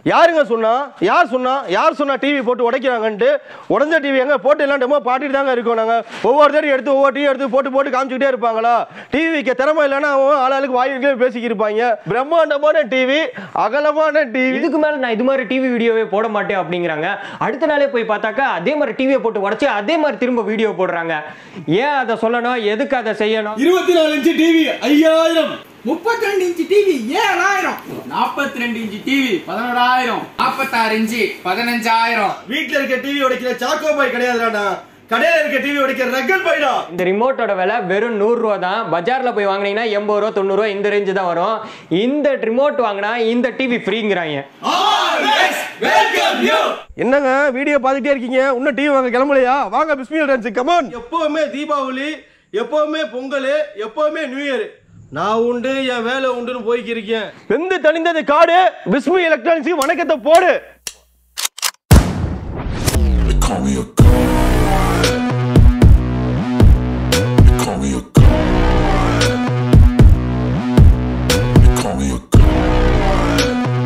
யாருங்க சொன்னா யார் சொன்னா யார் சொன்னா டிவி போட்டு உடைக்கிறாங்கன்ட்டு உடஞ்ச டிவி எங்க போட்டு எல்லாம் டெமோ பாட்டிட்டு தாங்க இருக்கோம் நாங்க ஒவ்வொரு தடவை எடுத்து ஒவ்வொரு டிவி எடுத்து போட்டு போட்டு காமிச்சுக்கிட்டே இருப்பாங்களா டிவி வைக்க திறமை இல்லைன்னா அவன் ஆளாளுக்கு வாயிலே பேசிக்கிட்டு இருப்பாங்க பிரம்மாண்டமான டிவி அகலமான டிவி இதுக்கு மேல நான் இது மாதிரி டிவி வீடியோவே போட மாட்டேன் அப்படிங்கிறாங்க அடுத்த நாளே போய் பார்த்தாக்கா அதே மாதிரி டிவியை போட்டு உடச்சி அதே மாதிரி திரும்ப வீடியோ போடுறாங்க ஏன் அதை சொல்லணும் எதுக்கு அதை செய்யணும் இருபத்தி நாலு இன்ச்சு டிவி ஐயாயிரம் முப்பத்தி ரெண்டு இன்ச்சு டிவி ஏழாயிரம் நாற்பத்தி ரெண்டு இன்ச்சு டிவி பதினோராயிரம் நாற்பத்தாறு இன்ச்சு பதினஞ்சாயிரம் வீட்ல இருக்க டிவி உடைக்கிற சாக்கோ பாய் கிடையாதுடா கடையில இருக்க டிவி உடைக்கிற ரக்கல் பாய்டா இந்த ரிமோட்டோட விலை வெறும் நூறுரூவா தான் பஜாரில் போய் வாங்குனீங்கன்னா எண்பது ரூபா தொண்ணூறுரூவா இந்த ரேஞ்சு தான் வரும் இந்த ரிமோட் வாங்கினா இந்த டிவி ஃப்ரீங்கிறாங்க என்னங்க வீடியோ பார்த்துட்டே இருக்கீங்க இன்னும் டிவி வாங்க கிளம்பலையா வாங்க பிஸ்மில் டான்ஸ் கமான் எப்பவுமே தீபாவளி எப்பவுமே பொங்கல் எப்பவுமே நியூ இயர் நான் உண்டு என் வேலை உண்டுன்னு போய்க்கிருக்கேன் வெந்து தணிந்தது காடு பிஸ்மி எலக்ட்ரானிக்ஸ் வணக்கத்தை போடு Call me a god. They call me a god. They call me a god.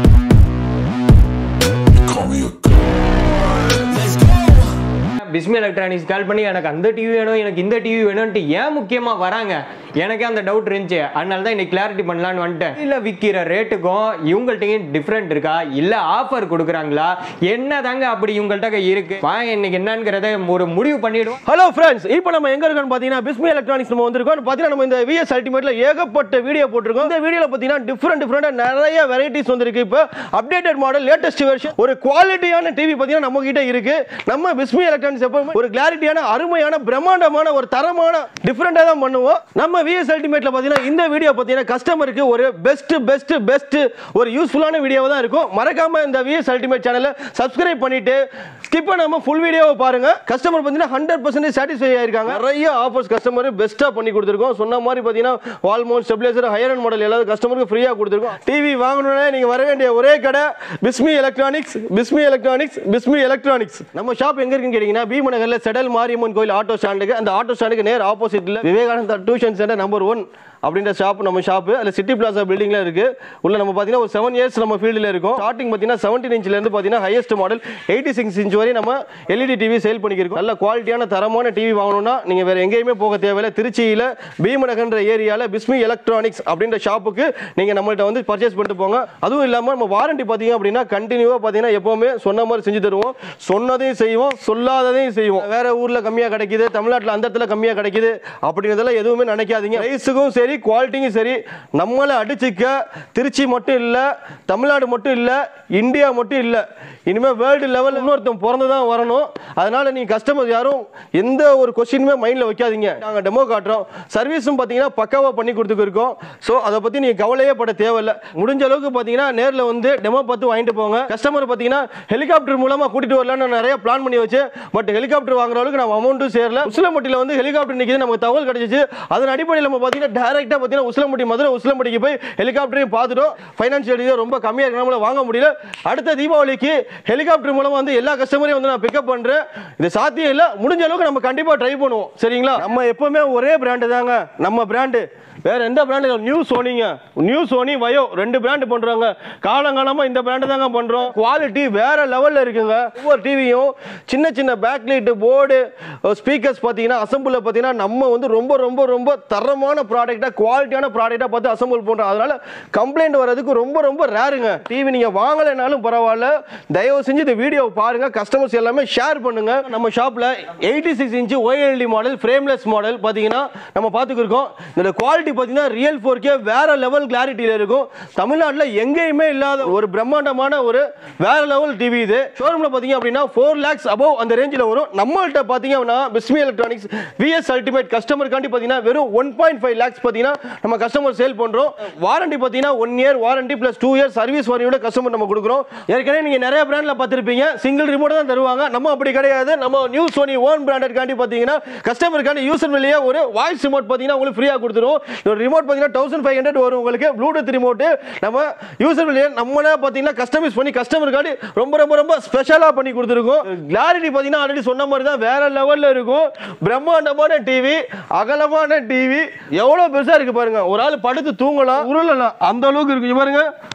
They call me a god. Let's go. Bismi electronics call பண்ணி எனக்கு அந்த டிவி வேணும் எனக்கு இந்த டிவி வேணும்ன்ட்டு ஏன் முக்கியமாக வராங்க எனக்கே அந்த டவுட் இருந்துச்சு அதனால தான் இன்னைக்கு கிளாரிட்டி பண்ணலான்னு வந்துட்டேன் இல்லை விற்கிற ரேட்டுக்கும் இவங்கள்ட்டையும் டிஃப்ரெண்ட் இருக்கா இல்லை ஆஃபர் கொடுக்குறாங்களா என்ன தாங்க அப்படி இவங்கள்ட்ட இருக்கு வாங்க இன்னைக்கு என்னங்கிறத ஒரு முடிவு பண்ணிடுவோம் ஹலோ ஃப்ரெண்ட்ஸ் இப்போ நம்ம எங்க இருக்கோம்னு பார்த்தீங்கன்னா பிஸ்மி எலக்ட்ரானிக்ஸ் நம்ம வந்திருக்கோம் பார்த்தீங்கன்னா நம்ம இந்த விஎஸ் அல்டிமேட்ல ஏகப்பட்ட வீடியோ போட்டிருக்கோம் இந்த வீடியோல பார்த்தீங்கன்னா டிஃப்ரெண்ட் டிஃப்ரெண்டாக நிறைய வெரைட்டிஸ் வந்திருக்கு இப்போ அப்டேட்டட் மாடல் லேட்டஸ்ட் வெர்ஷன் ஒரு குவாலிட்டியான டிவி பார்த்தீங்கன்னா நம்ம கிட்ட இருக்கு நம்ம பிஸ்மி எலக்ட்ரானிக்ஸ் எப்பவுமே ஒரு கிளாரிட்டியான அருமையான பிரம்மாண்டமான ஒரு தரமான டிஃப்ரெண்டாக தான் பண்ணுவோம் நம்ம விஎஸ் அல்டிமேட்ல பார்த்தீங்கன்னா இந்த வீடியோ பார்த்தீங்கன்னா கஸ்டமருக்கு ஒரு பெஸ்ட் பெஸ்ட் பெஸ்ட் ஒரு யூஸ்ஃபுல்லான வீடியோவாக தான் இருக்கும் மறக்காம இந்த விஎஸ் அல்டிமேட் சேனலை சப்ஸ்கிரைப் பண்ணிட்டு ஸ்கிப் பண்ணாம ஃபுல் வீடியோவை பாருங்க கஸ்டமர் பார்த்தீங்கன்னா ஹண்ட்ரட் பர்சன்டேஜ் சாட்டிஸ்ஃபை ஆயிருக்காங்க நிறைய ஆஃபர்ஸ் கஸ்டமர் பெஸ்ட்டாக பண்ணி கொடுத்துருக்கோம் சொன்ன மாதிரி பார்த்தீங்கன்னா வால்மோன் ஸ்டெபிலைசர் ஹையர் அண்ட் மாடல் எல்லாரும் கஸ்டமருக்கு ஃப்ரீயாக கொடுத்துருக்கோம் டிவி வாங்கணும்னா நீங்கள் வர வேண்டிய ஒரே கடை Bismi electronics Bismi electronics Bismi electronics நம்ம ஷாப் எங்க இருக்குன்னு கேட்டீங்கன்னா பீமநகர்ல செடல் மாரியம்மன் கோயில் ஆட்டோ ஸ்டாண்டுக்கு அந்த ஆட்டோ ஸ்டாண்டுக்கு நேர் ஆப்போசிட்ல Vivekananda tuition centre number one அப்படின்ற ஷாப் நம்ம ஷாப்பு அதில் சிட்டி பிளாசா பில்டிங்ல இருக்கு உள்ள நம்ம பார்த்தீங்கன்னா ஒரு செவன் இயர்ஸ் நம்ம ஃபீல்டில் இருக்கும் ஸ்டார்டிங் பார்த்தீங்கன்னா செவன்டீன் இன்ச்ல இருந்து பார்த்தீங்கன்னா highest model eighty six inch வரை நம்ம எல்இடி டிவி சேல் பண்ணிக்கிறோம் நல்ல குவாலிட்டியான தரமான டிவி வாங்கணும்னா நீங்கள் வேற எங்கேயுமே போக தேவையில்லை திருச்சியில் பீமநகர்ன்ற ஏரியாவில் பிஸ்மி எலக்ட்ரானிக்ஸ் அப்படின்ற ஷாப்புக்கு நீங்கள் நம்மள்ட்ட வந்து பர்ச்சேஸ் பண்ணிட்டு போங்க அதுவும் இல்லாமல் நம்ம வாரண்டி பார்த்தீங்க அப்படின்னா கண்டினியூவாக பார்த்தீங்கன்னா எப்போவுமே சொன்ன மாதிரி செஞ்சு தருவோம் சொன்னதையும் செய்வோம் சொல்லாததையும் செய்வோம் வேற ஊரில் கம்மியாக கிடைக்குது தமிழ்நாட்டில் அந்த இடத்துல கம்மியாக கிடைக்குது அப்படிங்கிறதெல்லாம் எதுவுமே நினைக்காதீங்க ப்ரைஸுக்கும் சரி குவாலிட்டியும் சரி நம்மளை அடிச்சுக்க திருச்சி மட்டும் இல்லை தமிழ்நாடு மட்டும் இல்லை இந்தியா மட்டும் இல்லை இனிமேல் வேர்ல்டு லெவலில் இன்னொருத்தன் பிறந்து தான் வரணும் அதனால நீ கஸ்டமர் யாரும் எந்த ஒரு கொஸ்டினுமே மைண்டில் வைக்காதீங்க நாங்கள் டெமோ காட்டுறோம் சர்வீஸும் பார்த்தீங்கன்னா பக்காவாக பண்ணி கொடுத்துருக்கோம் ஸோ அதை பற்றி நீங்கள் கவலையே பட தேவையில்லை முடிஞ்ச அளவுக்கு பார்த்தீங்கன்னா நேரில் வந்து டெமோ பார்த்து வாங்கிட்டு போங்க கஸ்டமர் பார்த்தீங்கன்னா ஹெலிகாப்டர் மூலமாக கூட்டிட்டு வரலாம்னு நான் நிறைய பிளான் பண்ணி வச்சேன் பட் ஹெலிகாப்டர் வாங்குற அளவுக்கு நம்ம அமௌண்ட்டும் சேரல உசிலம்பட்டியில் வந்து ஹெலிகாப்டர் நிற்கிது நமக்கு தகவல் கிடைச்சிச்சு அதன் அடிப்படையில் நம்ம பார்த்தீங்கன்னா டேரெக்டாக பார்த்தீங்கன்னா உசிலம்பட்டி மதுரை உசிலம்பட்டிக்கு போய் ஹெலிகாப்டரையும் பார்த்துட்டோம் ஃபைனான்சியல் ரீதியாக ரொம்ப கம்மியாக இருக்கனால வாங்க முடியல அடுத்த தீபாவளிக்கு ஹெலிகாப்டர் மூலமாக வந்து எல்லா கஸ்டமரையும் வந்து நான் பிக்கப் பண்ணுறேன் இது சாத்தியம் இல்லை முடிஞ்ச அளவுக்கு நம்ம கண்டிப்பாக ட்ரை பண்ணுவோம் சரிங்களா நம்ம எப்பவுமே ஒரே பிராண்டு தாங்க நம்ம பிராண்டு வேற எந்த பிராண்டு நியூ சோனிங்க நியூ சோனி வயோ ரெண்டு பிராண்டு பண்றாங்க காலங்காலமா இந்த பிராண்டு தாங்க பண்றோம் குவாலிட்டி வேற லெவல்ல இருக்குங்க ஒவ்வொரு டிவியும் சின்ன சின்ன பேக் லைட் போர்டு ஸ்பீக்கர்ஸ் பார்த்தீங்கன்னா அசம்பிள் பார்த்தீங்கன்னா நம்ம வந்து ரொம்ப ரொம்ப ரொம்ப தரமான ப்ராடக்டா குவாலிட்டியான ப்ராடக்டா பார்த்து அசம்பிள் பண்றோம் அதனால கம்ப்ளைண்ட் வர்றதுக்கு ரொம்ப ரொம்ப ரேருங்க டிவி நீங்க வாங்கலைனாலும் பரவாயில்ல தயவு செஞ்சு இந்த வீடியோ பாருங்க கஸ்டமர்ஸ் எல்லாமே ஷேர் பண்ணுங்க நம்ம ஷாப்ல eighty six inch OLED model frameless model பார்த்தீங்கன்னா நம்ம பார்த்துக்கிருக்கோம் இந்த குவாலிட்டி பார்த்தீங்கன்னா ரியல் ஃபோர் கே வேற லெவல் கிளாரிட்டியில் இருக்கும் தமிழ்நாட்டில் எங்கேயுமே இல்லாத ஒரு பிரம்மாண்டமான ஒரு வேற லெவல் டிவி இது ஷோரூமில் பார்த்தீங்க அப்படின்னா ஃபோர் லேக்ஸ் அபவ் அந்த ரேஞ்சில் வரும் நம்மள்ட்ட பார்த்தீங்க அப்படின்னா பிஸ்மி எலக்ட்ரானிக்ஸ் விஎஸ் அல்டிமேட் கஸ்டமருக்காண்டி பார்த்தீங்கன்னா வெறும் ஒன் பாயிண்ட் ஃபைவ் லேக்ஸ் பார்த்தீங்கன்னா நம்ம கஸ்டமர் சேல் பண்ணுறோம் வாரண்டி பார்த்தீங்கன்னா one year warranty plus two year service வாரண்டியோட கஸ்டமர் நம்ம கொடுக்குறோம் ஏற்கனவே நீங்கள் நிறைய பிராண்டில் பார்த்துருப்பீங்க சிங்கிள் ரிமோட் தான் தருவாங்க நம்ம அப்படி கிடையாது நம்ம நியூ சோனி ஓன் பிராண்டட் காண்டி பார்த்தீங்கன்னா கஸ்டமருக்காண்டி யூசர் வெளியே ஒரு வாய்ஸ் ரிமோட் பார்த்தீங்கன்னா உங்களுக்கு ஃப்ரீயாக கொடுத்துருவோம் ஒரு ரிமோட் பார்த்தீங்கன்னா தௌசண்ட் ஃபைவ் ஹண்ட்ரட் வரும் உங்களுக்கு ப்ளூடூத் ரிமோட் நம்ம யூசர் வெளியே நம்மளே பார்த்தீங்கன்னா கஸ்டமைஸ் பண்ணி கஸ்டமருக்காண்டி ரொம்ப ரொம்ப ரொம்ப ஸ்பெஷலாக பண்ணி கொடுத்துருக்கோம் கிளாரிட்டி பார்த்தீங்கன்னா ஆல்ரெடி சொன்ன மாதிரி தான் வேற லெவலில் இருக்கும் பிரம்மாண்டமான டிவி அகலமான டிவி எவ்வளோ பெருசாக இருக்கு பாருங்க ஒரு ஆள் படுத்து தூங்கலாம் உருளலாம் அந்த அளவுக்கு இருக்கு இங்க பாருங்க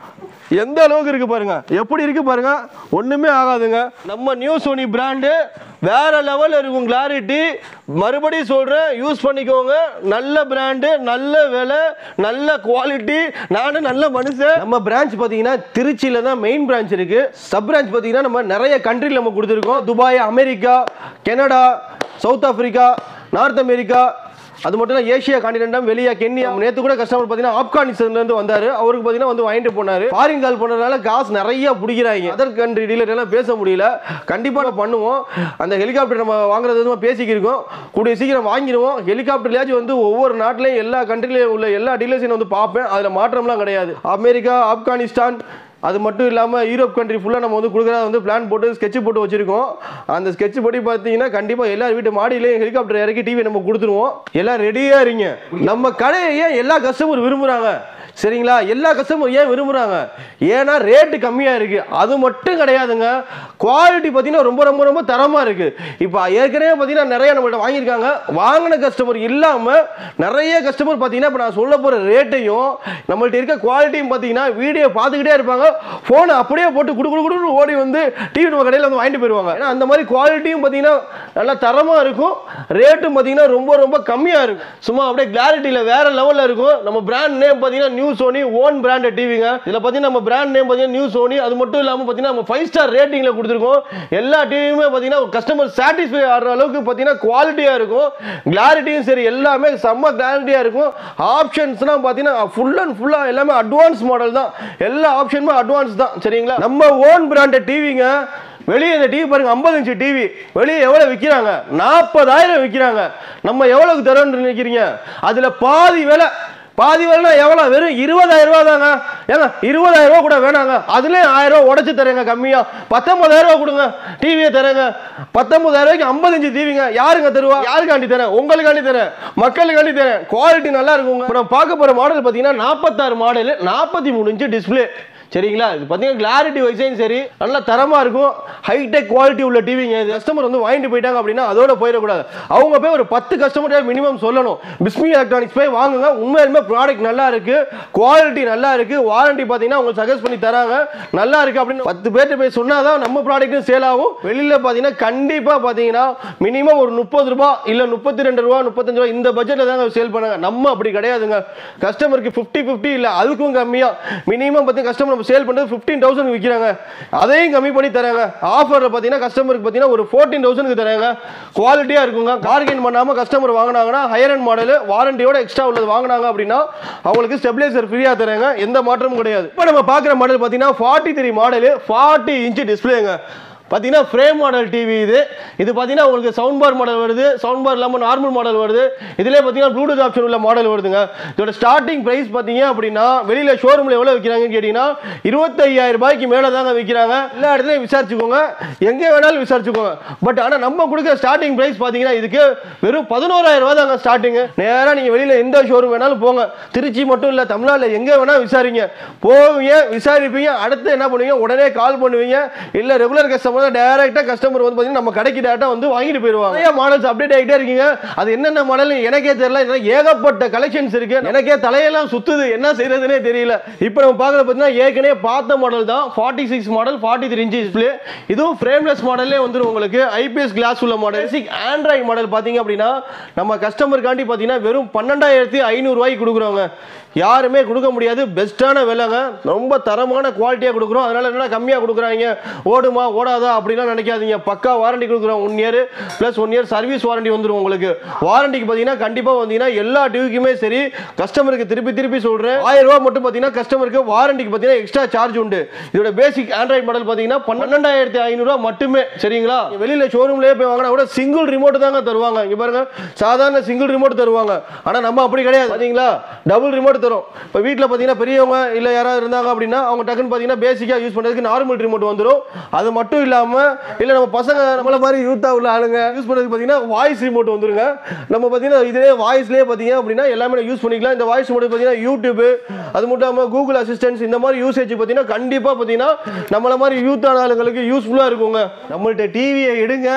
எந்த அளவுக்கு இருக்கு பாருங்க எப்படி இருக்கு பாருங்க ஒண்ணுமே ஆகாதுங்க நம்ம நியூ சோனி பிராண்டு வேற லெவல்ல இருக்கும் கிளாரிட்டி மறுபடியும் சொல்றேன் யூஸ் பண்ணிக்கோங்க நல்ல பிராண்டு நல்ல விலை நல்ல குவாலிட்டி நானும் நல்ல மனுஷன் நம்ம பிரான்ச் பாத்தீங்கன்னா திருச்சியில தான் மெயின் பிரான்ச் இருக்கு சப் பிரான்ச் பாத்தீங்கன்னா நம்ம நிறைய கண்ட்ரில நம்ம கொடுத்துருக்கோம் Dubai America Canada South Africa North America அது மட்டும் இல்லை ஏசியா காண்டினென்டம் வெளியா கென்யா நேற்று கூட கஸ்டமர் பார்த்தீங்கன்னா ஆப்கானிஸ்தான்ல இருந்து வந்தாரு அவருக்கு பார்த்தீங்கன்னா வந்து வாங்கிட்டு போனாரு ஃபாரின் கால் பண்ணதுனால காசு நிறைய பிடிக்கிறாங்க அதர் கண்ட்ரி டீலர் எல்லாம் பேச முடியல கண்டிப்பாக நம்ம பண்ணுவோம் அந்த ஹெலிகாப்டர் நம்ம வாங்குறது வந்து பேசிக்கிருக்கோம் கூடிய சீக்கிரம் வாங்கிடுவோம் ஹெலிகாப்டர்லயாச்சும் வந்து ஒவ்வொரு நாட்டிலையும் எல்லா கண்ட்ரிலையும் உள்ள எல்லா டீலர்ஸையும் வந்து பார்ப்பேன் அதில் மாற்றம்லாம் கிடையாது அமெரிக்கா ஆப்கானிஸ்தான் அது மட்டும் இல்லாமல் யூரோப் கண்ட்ரி ஃபுல்லாக நம்ம வந்து கொடுக்குறத வந்து பிளான் போட்டு ஸ்கெட்ச் போட்டு வச்சிருக்கோம் அந்த ஸ்கெட்ச் படி பார்த்தீங்கன்னா கண்டிப்பாக எல்லார் வீட்டு மாடியிலையும் ஹெலிகாப்டர் இறக்கி டிவி நம்ம கொடுத்துருவோம் எல்லாம் ரெடியாக இருங்க நம்ம கடையை ஏன் எல்லா கஸ்டமர் விரும்புகிறாங்க சரிங்களா எல்லா கஸ்டமர் ஏன் விரும்புகிறாங்க ஏன்னா ரேட்டு கம்மியாக இருக்குது அது மட்டும் கிடையாதுங்க குவாலிட்டி பார்த்தீங்கன்னா ரொம்ப ரொம்ப ரொம்ப தரமாக இருக்குது இப்போ ஏற்கனவே பார்த்தீங்கன்னா நிறைய நம்மள்ட்ட வாங்கியிருக்காங்க வாங்கின கஸ்டமர் இல்லாமல் நிறைய கஸ்டமர் பார்த்தீங்கன்னா இப்போ நான் சொல்ல போகிற ரேட்டையும் நம்மள்ட்ட இருக்க குவாலிட்டியும் பார்த்தீங்கன்னா வீடியோ பார்த்துக்கிட்டே இருப்பாங்க ஃபோனை அப்படியே போட்டு குடு குடு குடுன்னு ஓடி வந்து டிவி நம்ம கடையில் வந்து வாங்கிட்டு போயிடுவாங்க ஏன்னா அந்த மாதிரி குவாலிட்டியும் பார்த்தீங்கன்னா நல்லா தரமாக இருக்கும் ரேட்டும் பார்த்தீங்கன்னா ரொம்ப ரொம்ப கம்மியாக இருக்கும் சும்மா அப்படியே கிளாரிட்டியில் வேற லெவலில் இருக்கும் நம்ம பிராண்ட் நேம் பார்த்தீங்கன்னா நியூ சோனி ஓன் பிராண்டட் டிவிங்க இதில் பார்த்தீங்கன்னா நம்ம பிராண்ட் நேம் பார்த்தீங்கன்னா நியூ சோனி அது மட்டும் இல்லாமல் பார்த்தீங்கன்னா நம்ம ஃபைவ் ஸ்டார் ரேட்டிங்கில் கொடுத்துருக்கோம் எல்லா டிவியுமே பார்த்தீங்கன்னா கஸ்டமர் சாட்டிஸ்ஃபை ஆகிற அளவுக்கு பார்த்தீங்கன்னா குவாலிட்டியாக இருக்கும் கிளாரிட்டியும் சரி எல்லாமே செம்ம கிளாரிட்டியாக இருக்கும் ஆப்ஷன்ஸ்லாம் பார்த்தீங்கன்னா ஃபுல் அண்ட் ஃபுல்லாக எல்லாமே அட்வான்ஸ் மாடல் தான் எல்லா ஆப்ஷனுமே அட்வான்ஸ் தான் சரிங்களா நம்ம ஓன் பிராண்டட் டிவிங்க வெளியே இந்த டிவி பாருங்க ஐம்பது இன்ச்சு டிவி வெளியே எவ்வளவு விற்கிறாங்க நாற்பதாயிரம் விற்கிறாங்க நம்ம எவ்வளவுக்கு தரோம்னு நினைக்கிறீங்க அதுல பாதி விலை பாதி விலைனா எவ்வளோ வெறும் இருபதாயிரம் ரூபா தாங்க ஏங்க இருபதாயிரம் ரூபா கூட வேணாங்க அதுலேயும் ஆயிரம் ரூபா உடச்சி தரேங்க கம்மியா பத்தொன்பதாயிரம் ரூபா கொடுங்க டிவியை தரேங்க பத்தொன்பதாயிரம் ரூபாய்க்கு ஐம்பது இன்ச்சு டிவிங்க யாருங்க தருவா யாருக்காண்டி தரேன் உங்களுக்காண்டி தரேன் மக்களுக்காண்டி தரேன் குவாலிட்டி நல்லா இருக்குங்க இப்போ நம்ம பார்க்க போகிற மாடல் பார்த்தீங்கன்னா நாற்பத்தாறு மாடல் நாற்பத்தி மூணு இன்ச்சு டிஸ்பிளே சரிங்களா இது பார்த்தீங்கன்னா கிளாரிட்டி வைஸையும் சரி நல்ல தரமாக இருக்கும் ஹைடெக் குவாலிட்டி உள்ள டிவிங்க இது கஸ்டமர் வந்து வாங்கிட்டு போயிட்டாங்க அப்படின்னா அதோட போயிடக்கூடாது அவங்க போய் ஒரு பத்து கஸ்டமர் மினிமம் சொல்லணும் பிஸ்மி எலக்ட்ரானிக்ஸ் போய் வாங்குங்க உண்மையிலுமே ப்ராடக்ட் நல்லா இருக்கு குவாலிட்டி நல்லா இருக்கு வாரண்டி பார்த்தீங்கன்னா உங்களுக்கு சஜஸ்ட் பண்ணி தராங்க நல்லா இருக்கு அப்படின்னு பத்து பேர்கிட்ட போய் சொன்னாதான் நம்ம ப்ராடக்ட்டும் சேல் ஆகும் வெளியில் பார்த்தீங்கன்னா கண்டிப்பாக பார்த்தீங்கன்னா மினிமம் ஒரு முப்பது ரூபா இல்லை முப்பத்தி ரெண்டு ரூபா முப்பத்தஞ்சு ரூபா இந்த பட்ஜெட்டில் தாங்க சேல் பண்ணாங்க நம்ம அப்படி கிடையாதுங்க கஸ்டமருக்கு ஃபிஃப்டி ஃபிஃப்டி இல்லை அதுக்கும் கம்மியாக மினிமம் பார்த்தீங்கன்னா கஸ்டமர் நம்ம சேல் பண்ணுறது ஃபிஃப்டீன் தௌசண்ட் விற்கிறாங்க அதையும் கம்மி பண்ணி தராங்க ஆஃபரில் பார்த்தீங்கன்னா கஸ்டமருக்கு பார்த்தீங்கன்னா ஒரு ஃபோர்டீன் தௌசண்ட்க்கு தராங்க குவாலிட்டியாக இருக்குங்க பார்கெயின் பண்ணாமல் கஸ்டமர் வாங்கினாங்கன்னா ஹையர் அண்ட் மாடல் வாரண்டியோட எக்ஸ்ட்ரா உள்ளது வாங்கினாங்க அப்படின்னா அவங்களுக்கு ஸ்டெபிலைசர் ஃப்ரீயாக தராங்க எந்த மாற்றமும் கிடையாது இப்போ நம்ம பார்க்குற மாடல் பார்த்தீங்கன்னா forty three model forty inch டிஸ்பிளேங்க பார்த்தீங்கன்னா ஃப்ரேம் மாடல் டிவி இது இது பார்த்தீங்கன்னா உங்களுக்கு சவுண்ட் பார் மாடல் வருது சவுண்ட் பார் இல்லாமல் நார்மல் மாடல் வருது இதிலே பார்த்தீங்கன்னா ப்ளூடூத் ஆப்ஷன் உள்ள மாடல் வருதுங்க இதோட ஸ்டார்டிங் ப்ரைஸ் பார்த்தீங்க அப்படின்னா வெளியில் ஷோரூமில் எவ்வளோ விற்கிறாங்கன்னு கேட்டிங்கன்னா இருபத்தையாயிரம் ரூபாய்க்கு மேலே தாங்க விற்கிறாங்க எல்லா இடத்துலையும் விசாரிச்சுக்கோங்க எங்கே வேணாலும் விசாரிச்சுக்கோங்க பட் ஆனால் நம்ம கொடுக்குற ஸ்டார்டிங் ப்ரைஸ் பார்த்தீங்கன்னா இதுக்கு வெறும் பதினோராயிரம் ரூபா தாங்க ஸ்டார்டிங்கு நேராக நீங்கள் வெளியில் எந்த ஷோரூம் வேணாலும் போங்க திருச்சி மட்டும் இல்லை தமிழ்நாட்டில் எங்கே வேணால் விசாரிங்க போவீங்க விசாரிப்பீங்க அடுத்து என்ன பண்ணுவீங்க உடனே கால் பண்ணுவீங்க இல்லை ரெகுலர் கஸ்டமர் தான் டேரெக்டாக கஸ்டமர் வந்து பார்த்தீங்கன்னா நம்ம கடைக்கு டேரெக்டாக வந்து வாங்கிட்டு போயிடுவாங்க நிறைய மாடல்ஸ் அப்டேட் ஆகிட்டே இருக்கீங்க அது என்னென்ன மாடல் எனக்கே தெரியல ஏன்னா ஏகப்பட்ட கலெக்ஷன்ஸ் இருக்கு எனக்கே தலையெல்லாம் சுத்துது என்ன செய்யறதுனே தெரியல இப்போ நம்ம பார்க்கறது பார்த்தீங்கன்னா ஏற்கனவே பார்த்த மாடல் தான் forty six model forty three inch display இதுவும் ஃப்ரேம்லெஸ் மாடல்லே வந்துடும் உங்களுக்கு ஐபிஎஸ் கிளாஸ் உள்ள மாடல் பேசிக் ஆண்ட்ராய்டு மாடல் பார்த்தீங்க அப்படின்னா நம்ம கஸ்டமருக்காண்டி பார்த்தீங்கன்னா வெறும் பன்னெண்டாயிரத்தி ஐநூறுரூவாய்க்கு கொடுக்குறோங்க யாருமே கொடுக்க முடியாது பெஸ்ட்டான விலைங்க ரொம்ப தரமான குவாலிட்டியாக கொடுக்குறோம் அதனால என்ன கம்மியாக கொடுக்குறாங்க ஓடுமா ஓடாதா அப்படிலாம் நினைக்காதீங்க பக்கா வாரண்டி கொடுக்குறோம் one year plus one year service warranty வந்துடும் உங்களுக்கு வாரண்டிக்கு பார்த்தீங்கன்னா கண்டிப்பாக வந்தீங்கன்னா எல்லா டிவிக்குமே சரி கஸ்டமருக்கு திருப்பி திருப்பி சொல்கிறேன் ஆயிரம் ரூபா மட்டும் பார்த்தீங்கன்னா கஸ்டமருக்கு வாரண்டிக்கு பார்த்தீங்கன்னா எக்ஸ்ட்ரா சார்ஜ் உண்டு இதோட பேசிக் ஆண்ட்ராய்டு மாடல் பார்த்தீங்கன்னா பன்னெண்டாயிரத்தி ஐநூறுரூவா மட்டுமே சரிங்களா வெளியில் ஷோரூம்லேயே போய் வாங்கினா கூட சிங்கிள் ரிமோட் தாங்க தருவாங்க இங்கே பாருங்க சாதாரண சிங்கிள் ரிமோட் தருவாங்க ஆனால் நம்ம அப்படி கிடையாது பார்த்தீங்களா டபுள் ரிமோட் தரும் இப்போ வீட்டில் பார்த்தீங்கன்னா பெரியவங்க இல்லை யாராவது இருந்தாங்க அப்படின்னா அவங்க டக்குன்னு பார்த்தீங்கன்னா பேசிக்காக யூஸ் பண்ணுறதுக்கு நார்மல் ரிமோட் வந்துடும் அது மட்டும் இல்லாமல் இல்லை நம்ம பசங்க நம்மள மாதிரி யூத்தாக உள்ள ஆளுங்க யூஸ் பண்ணுறதுக்கு பார்த்தீங்கன்னா வாய்ஸ் ரிமோட் வந்துருங்க நம்ம பார்த்தீங்கன்னா இதே வாய்ஸ்லேயே பார்த்தீங்க அப்படின்னா எல்லாமே யூஸ் பண்ணிக்கலாம் இந்த வாய்ஸ் ரிமோட் பார்த்தீங்கன்னா யூடியூப் அது மட்டும் இல்லாமல் கூகுள் அசிஸ்டன்ஸ் இந்த மாதிரி யூசேஜ் பார்த்தீங்கன்னா கண்டிப்பாக பார்த்தீங்கன்னா நம்மள மாதிரி யூத்தான ஆளுங்களுக்கு யூஸ்ஃபுல்லாக இருக்குங்க நம்மள்ட்ட டிவியை எடுங்க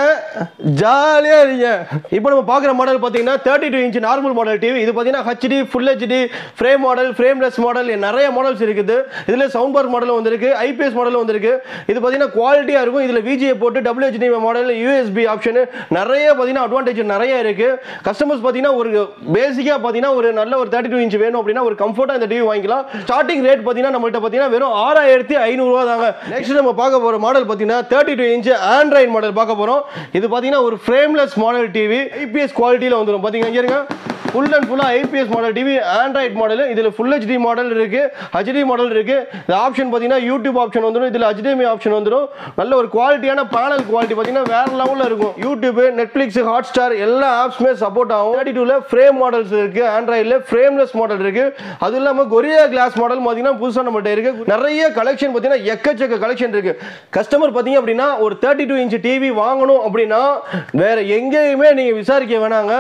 ஜாலியாக இருங்க இப்போ நம்ம பார்க்குற மாடல் பார்த்தீங்கன்னா thirty two inch normal model TV இது பார்த்தீங்கன்னா HD full HD frame frame model frameless model நிறைய மாடல்ஸ் இருக்குது இதில் சவுண்ட் பார் மாடல் வந்திருக்கு ஐபிஎஸ் மாடல் வந்திருக்கு இது பார்த்தீங்கன்னா குவாலிட்டியாக இருக்கும் இதில் விஜிஏ போட்டு டபிள்யூஹெச்டி மாடல் யூஎஸ்பி ஆப்ஷன் நிறைய பார்த்தீங்கன்னா அட்வான்டேஜ் நிறைய இருக்கு கஸ்டமர்ஸ் பார்த்தீங்கன்னா ஒரு பேசிக்காக பார்த்தீங்கன்னா ஒரு நல்ல ஒரு தேர்ட்டி டூ இன்ச் வேணும் அப்படின்னா ஒரு கம்ஃபர்ட்டாக இந்த டிவி வாங்கிக்கலாம் ஸ்டார்டிங் ரேட் பார்த்தீங்கன்னா நம்மள்ட்ட பார்த்தீங்கன்னா வெறும் ஆறாயிரத்தி ஐநூறுரூவா தாங்க நெக்ஸ்ட் நம்ம பார்க்க போகிற மாடல் பார்த்தீங்கன்னா thirty two inch Android model பார்க்க போகிறோம் இது பார்த்தீங்கன்னா ஒரு ஃப்ரேம்லெஸ் மாடல் டிவி ஐபிஎஸ் குவாலிட்டியில் வந்துடும் பார்த்தீங்கன்னா இங்க இருங்க ஃபுல் அண்ட் ஃபுல்லாக IPS model TV Android model இதில் ஃபுல் ஹெச்டி மாடல் இருக்கு ஹெச்டி மாடல் இருக்கு இந்த ஆப்ஷன் பார்த்தீங்கன்னா யூடியூப் ஆப்ஷன் வந்துடும் இதில் HDMI ஆப்ஷன் வந்துடும் நல்ல ஒரு குவாலிட்டியான பேனல் குவாலிட்டி பார்த்தீங்கன்னா வேற லெவலில் இருக்கும் யூடியூப் நெட்ஃப்ளிக்ஸ் ஹாட் ஸ்டார் எல்லா ஆப்ஸுமே சப்போர்ட் ஆகும் தேர்ட்டி டூவில் ஃப்ரேம் மாடல்ஸ் இருக்கு ஆண்ட்ராய்டில் ஃப்ரேம்லெஸ் மாடல் இருக்கு அது இல்லாமல் கொரியா கிளாஸ் மாடல் பார்த்தீங்கன்னா புதுசாக நம்மகிட்ட இருக்கு நிறைய கலெக்ஷன் பார்த்தீங்கன்னா எக்கச்சக்க கலெக்ஷன் இருக்கு கஸ்டமர் பார்த்தீங்க அப்படின்னா ஒரு தேர்ட்டி டூ இன்ச் டிவி வாங்கணும் அப்படின்னா வேற எங்கேயுமே நீங்கள் விசாரிக்க வேணாங்க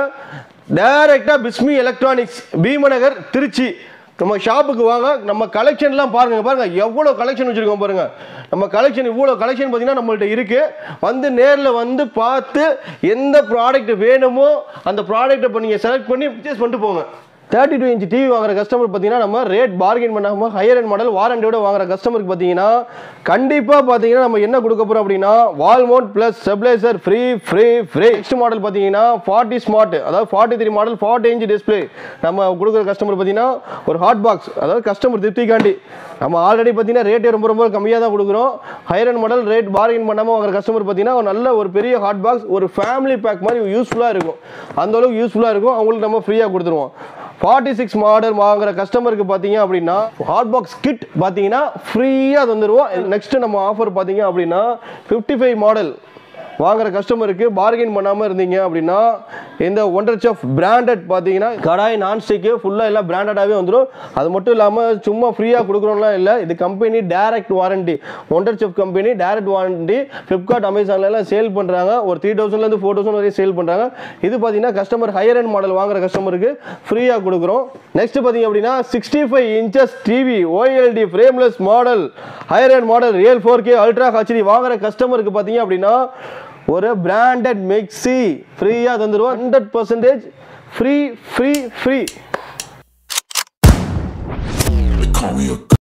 டைரக்டா பிஸ்மி எலக்ட்ரானிக்ஸ் பீமநகர் திருச்சி நம்ம ஷாப்புக்கு வாங்க நம்ம கலெக்ஷன்லாம் பாருங்க பாருங்க எவ்வளோ கலெக்ஷன் வச்சிருக்கோம் பாருங்க நம்ம கலெக்ஷன் இவ்வளோ கலெக்ஷன் பார்த்தீங்கன்னா நம்மள்ட்ட இருக்கு வந்து நேரில் வந்து பார்த்து எந்த ப்ராடக்ட் வேணுமோ அந்த ப்ராடக்ட்டை இப்போ நீங்கள் செலக்ட் பண்ணி பர்ச்சேஸ் பண்ணிட்டு போங்க தேர்ட்டி டூ இன்ச் டிவி வாங்குற கஸ்டமர் பார்த்தீங்கன்னா நம்ம ரேட் பார்கெயின் பண்ணாமல் ஹையர் அண்ட் மாடல் வாரண்டியோட வாங்குற கஸ்டமருக்கு பார்த்தீங்கன்னா கண்டிப்பாக பார்த்தீங்கன்னா நம்ம என்ன கொடுக்க போகிறோம் அப்படின்னா wall mount plus stabiliser free free free next model பார்த்தீங்கன்னா ஃபார்ட்டி ஸ்மார்ட் அதாவது forty three model forty inch display நம்ம கொடுக்குற கஸ்டமர் பார்த்தீங்கன்னா ஒரு ஹாட் பாக்ஸ் அதாவது கஸ்டமர் திருப்திக்காண்டி நம்ம ஆல்ரெடி பார்த்தீங்கன்னா ரேட்டே ரொம்ப ரொம்ப கம்மியாக தான் கொடுக்குறோம் higher and model rate bargain பண்ணாமல் வாங்குற கஸ்டமர் பார்த்தீங்கன்னா ஒரு நல்ல ஒரு பெரிய ஹாட் பாக்ஸ் ஒரு ஃபேமிலி பேக் மாதிரி யூஸ்ஃபுல்லாக இருக்கும் அந்த அளவுக்கு யூஸ்ஃபுல்லாக இருக்கும் அவங்களுக்கு நம்ம ஃப்ரீயாக கொடுத்துருவோம் ஃபார்ட்டி சிக்ஸ் மாடல் வாங்குற கஸ்டமருக்கு பார்த்தீங்க அப்படின்னா ஹாட் பாக்ஸ் கிட் பார்த்தீங்கன்னா ஃப்ரீயாக தந்துடுவோம் நெக்ஸ்ட் நம்ம ஆஃபர் பார்த்தீங்க அப்படின்னா ஃபிஃப்டி ஃபைவ் மாடல் வாங்குற கஸ்டமருக்கு பார்கெயின் பண்ணாமல் இருந்தீங்க அப்படின்னா இந்த ஒன்றரை செஃப் பிராண்டட் பார்த்தீங்கன்னா கடாய் நான்ஸ்டிக்கு ஃபுல்லாக எல்லாம் பிராண்டடாகவே வந்துடும் அது மட்டும் இல்லாமல் சும்மா ஃப்ரீயாக கொடுக்குறோம்லாம் இல்லை இது கம்பெனி டைரக்ட் வாரண்டி ஒன்றரை செஃப் கம்பெனி டைரக்ட் வாரண்டி ஃப்ளிப்கார்ட் அமேசான்லாம் சேல் பண்ணுறாங்க ஒரு த்ரீ தௌசண்ட்லேருந்து ஃபோர் தௌசண்ட் வரையும் சேல் பண்ணுறாங்க இது பார்த்தீங்கன்னா கஸ்டமர் ஹையர் அண்ட் மாடல் வாங்குற கஸ்டமருக்கு ஃப்ரீயாக கொடுக்குறோம் நெக்ஸ்ட் பார்த்தீங்க அப்படின்னா sixty five inches TV OLED frameless model higher and model real four K ultra HD வாங்குற கஸ்டமருக்கு பார்த்தீங்க அப்படின்னா ஒரு பிராண்டட் மிக்ஸி ஃப்ரீயாக தந்துடுவோம் hundred percentage free free free They call me a